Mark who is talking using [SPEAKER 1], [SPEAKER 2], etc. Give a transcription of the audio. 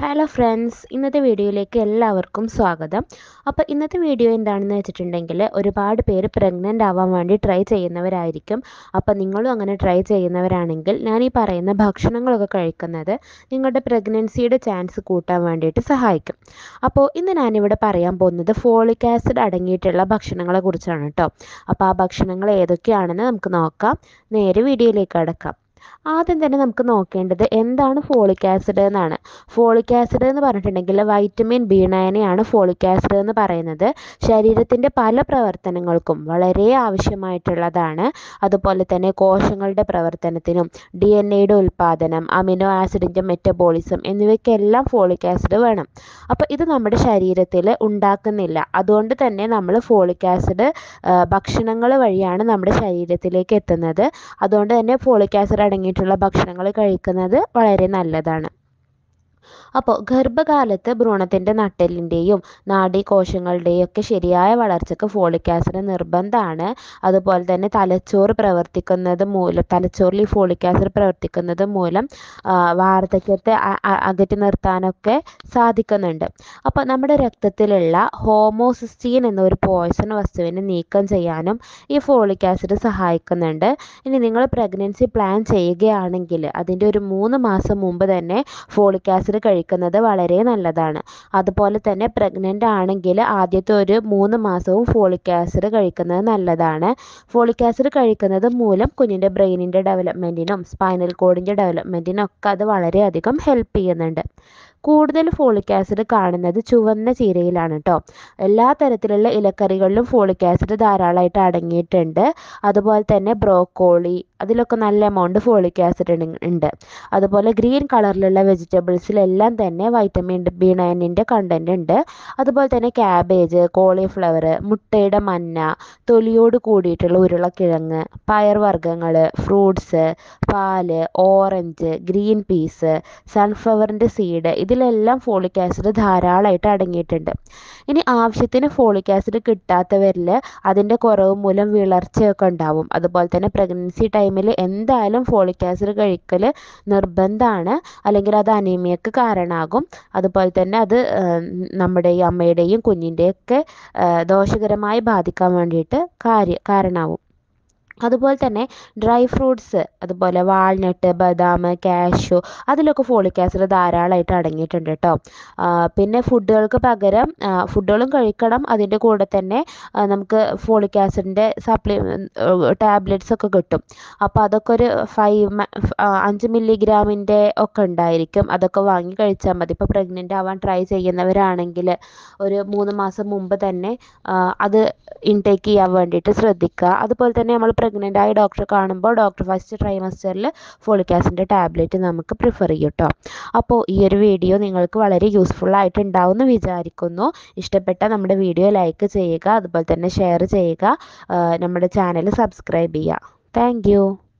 [SPEAKER 1] hello friends ഇന്നത്തെ വീഡിയോയിലേക്ക് എല്ലാവർക്കും സ്വാഗതം അപ്പോൾ ഇന്നത്തെ വീഡിയോ എന്താണെന്ന് വെച്ചിട്ടുണ്ടെങ്കിൽ ഒരുപാട് പേര് പ്രഗ്നൻ്റ് ആവാൻ വേണ്ടി ട്രൈ ചെയ്യുന്നവരായിരിക്കും അപ്പോൾ നിങ്ങളും അങ്ങനെ ട്രൈ ചെയ്യുന്നവരാണെങ്കിൽ ഞാൻ ഈ പറയുന്ന ഭക്ഷണങ്ങളൊക്കെ കഴിക്കുന്നത് നിങ്ങളുടെ പ്രഗ്നൻസിയുടെ ചാൻസ് കൂട്ടാൻ വേണ്ടിയിട്ട് സഹായിക്കും അപ്പോൾ ഇന്ന് ഞാനിവിടെ പറയാൻ പോകുന്നത് ഫോളിക് ആസിഡ് അടങ്ങിയിട്ടുള്ള ഭക്ഷണങ്ങളെ കുറിച്ചാണ് കേട്ടോ അപ്പോൾ ആ ഭക്ഷണങ്ങൾ ഏതൊക്കെയാണെന്ന് നമുക്ക് നോക്കാം നേരെ വീഡിയോയിലേക്ക് കടക്കാം ആദ്യം തന്നെ നമുക്ക് നോക്കേണ്ടത് എന്താണ് ഫോളിക് ആസിഡ് എന്നാണ് ഫോളിക് ആസിഡ് എന്ന് പറഞ്ഞിട്ടുണ്ടെങ്കിൽ വൈറ്റമിൻ ബി നയനെയാണ് ഫോളിക് ആസിഡ് എന്ന് പറയുന്നത് ശരീരത്തിൻ്റെ പല പ്രവർത്തനങ്ങൾക്കും വളരെ ആവശ്യമായിട്ടുള്ളതാണ് അതുപോലെ തന്നെ കോശങ്ങളുടെ പ്രവർത്തനത്തിനും ഡി എൻ എയുടെ ഉൽപ്പാദനം അമിനോ ആസിഡിൻ്റെ മെറ്റബോളിസം എന്നിവയ്ക്കെല്ലാം ഫോളിക് ആസിഡ് വേണം അപ്പോൾ ഇത് നമ്മുടെ ശരീരത്തിൽ ഉണ്ടാക്കുന്നില്ല അതുകൊണ്ട് തന്നെ നമ്മൾ ഫോളിക് ആസിഡ് ഭക്ഷണങ്ങൾ വഴിയാണ് നമ്മുടെ ശരീരത്തിലേക്ക് എത്തുന്നത് അതുകൊണ്ട് തന്നെ ഫോളിക് ആസിഡ് അടങ്ങിയിട്ടുള്ള ഭക്ഷണങ്ങൾ കഴിക്കുന്നത് വളരെ നല്ലതാണ് അപ്പോൾ ഗർഭകാലത്ത് ഭ്രൂണത്തിൻ്റെ നട്ടെല്ലിൻ്റെയും നാഡീകോശങ്ങളുടെയും ഒക്കെ ശരിയായ വളർച്ചയ്ക്ക് ഫോളിക് ആസിഡ് നിർബന്ധമാണ് അതുപോലെ തന്നെ തലച്ചോറ് പ്രവർത്തിക്കുന്നത് മൂലം തലച്ചോറിൽ ഈ ഫോളിക് ആസിഡ് പ്രവർത്തിക്കുന്നത് മൂലം വാർദ്ധക്യത്തെ അകറ്റി നിർത്താനൊക്കെ സാധിക്കുന്നുണ്ട് അപ്പോൾ നമ്മുടെ രക്തത്തിലുള്ള ഹോമോസിസ്റ്റീൻ എന്നൊരു പോയ്സൺ വസ്തുവിനെ നീക്കം ചെയ്യാനും ഈ ഫോളിക് ആസിഡ് സഹായിക്കുന്നുണ്ട് ഇനി നിങ്ങൾ പ്രഗ്നൻസി പ്ലാൻ ചെയ്യുകയാണെങ്കിൽ അതിൻ്റെ ഒരു മൂന്ന് മാസം മുമ്പ് തന്നെ ഫോളിക് ആസിഡ് കഴിക്കുന്നത് വളരെ നല്ലതാണ് അതുപോലെ തന്നെ പ്രഗ്നൻ്റ് ആണെങ്കിൽ ആദ്യത്തെ ഒരു മൂന്ന് മാസവും ഫോളിക് ആസിഡ് കഴിക്കുന്നത് നല്ലതാണ് ഫോളിക് ആസിഡ് കഴിക്കുന്നത് മൂലം കുഞ്ഞിൻ്റെ ബ്രെയിനിൻ്റെ ഡെവലപ്മെൻറ്റിനും സ്പൈനൽ കോഡിൻ്റെ ഡെവലപ്മെൻറ്റിനും ഒക്കെ അത് വളരെയധികം ഹെൽപ്പ് ചെയ്യുന്നുണ്ട് കൂടുതൽ ഫോളിക് ആസിഡ് കാണുന്നത് ചുവന്ന ചീരയിലാണ് കേട്ടോ എല്ലാ തരത്തിലുള്ള ഇലക്കറികളിലും ഫോളിക് ആസിഡ് ധാരാളമായിട്ട് അടങ്ങിയിട്ടുണ്ട് അതുപോലെ തന്നെ ബ്രോക്കോളി അതിലൊക്കെ നല്ല എമൗണ്ട് ഫോളിക് ആസിഡ് ഉണ്ട് അതുപോലെ ഗ്രീൻ കളറിലുള്ള വെജിറ്റബിൾസിലെല്ലാം തന്നെ വൈറ്റമിൻ ബി നയനിൻ്റെ കണ്ടൻറ് ഉണ്ട് അതുപോലെ തന്നെ ക്യാബേജ് കോളിഫ്ലവർ മുട്ടയുടെ മഞ്ഞ തൊലിയോട് കൂടിയിട്ടുള്ള ഉരുളക്കിഴങ്ങ് പയർവർഗ്ഗങ്ങൾ ഫ്രൂട്ട്സ് പാല് ഓറഞ്ച് ഗ്രീൻ പീസ് സൺഫ്ലവറിൻ്റെ സീഡ് ഇതിലെല്ലാം ഫോളിക് ആസിഡ് ധാരാളമായിട്ട് അടങ്ങിയിട്ടുണ്ട് ഇനി ആവശ്യത്തിന് ഫോളിക് ആസിഡ് കിട്ടാത്തവരിൽ അതിൻ്റെ കുറവ് മൂലം വിളർച്ചയൊക്കെ ഉണ്ടാവും അതുപോലെ തന്നെ പ്രഗ്നൻസി ടൈമിൽ എന്തായാലും ഫോളിക് ആസിഡ് കഴിക്കൽ നിർബന്ധമാണ് അല്ലെങ്കിൽ അത് അനീമിയക്ക് കാരണമാകും അതുപോലെ തന്നെ അത് നമ്മുടെ ഈ അമ്മയുടെയും കുഞ്ഞിൻ്റെയൊക്കെ ദോഷകരമായി ബാധിക്കാൻ വേണ്ടിയിട്ട് കാര്യ കാരണമാവും അതുപോലെ തന്നെ ഡ്രൈ ഫ്രൂട്ട്സ് അതുപോലെ വാൾനട്ട് ബദാം കാഷ്യൂ അതിലൊക്കെ ഫോളിക് ആസിഡ് ധാരാളമായിട്ട് അടങ്ങിയിട്ടുണ്ട് കേട്ടോ പിന്നെ ഫുഡുകൾക്ക് പകരം ഫുഡുകളും കഴിക്കണം അതിൻ്റെ കൂടെ തന്നെ നമുക്ക് ഫോളിക് ആസിഡിൻ്റെ സപ്ലി ടാബ്ലറ്റ്സ് ഒക്കെ കിട്ടും അപ്പോൾ അതൊക്കെ ഒരു ഫൈവ് അഞ്ച് മില്ലിഗ്രാമിൻ്റെ ഒക്കെ ഉണ്ടായിരിക്കും അതൊക്കെ വാങ്ങി കഴിച്ചാൽ മതി ഇപ്പോൾ പ്രഗ്നൻ്റ് ആവാൻ ട്രൈ ചെയ്യുന്നവരാണെങ്കിൽ ഒരു മൂന്ന് മാസം മുമ്പ് തന്നെ അത് ഇൻടേക്ക് ചെയ്യാൻ വേണ്ടിയിട്ട് ശ്രദ്ധിക്കുക അതുപോലെ തന്നെ നമ്മൾ പ്രഗ്നൻ്റ് ആയ ഡോക്ടറെ കാണുമ്പോൾ ഡോക്ടർ ഫസ്റ്റ് ട്രൈമസ്റ്ററിൽ ഫോളിക് ആസിഡിൻ്റെ ടാബ്ലറ്റ് നമുക്ക് പ്രിഫർ ചെയ്യും കേട്ടോ അപ്പോൾ ഈ ഒരു വീഡിയോ നിങ്ങൾക്ക് വളരെ യൂസ്ഫുൾ ആയിട്ട് ഉണ്ടാവുമെന്ന് വിചാരിക്കുന്നു ഇഷ്ടപ്പെട്ട നമ്മുടെ വീഡിയോ ലൈക്ക് ചെയ്യുക അതുപോലെ തന്നെ ഷെയർ ചെയ്യുക നമ്മുടെ ചാനൽ സബ്സ്ക്രൈബ് ചെയ്യുക താങ്ക്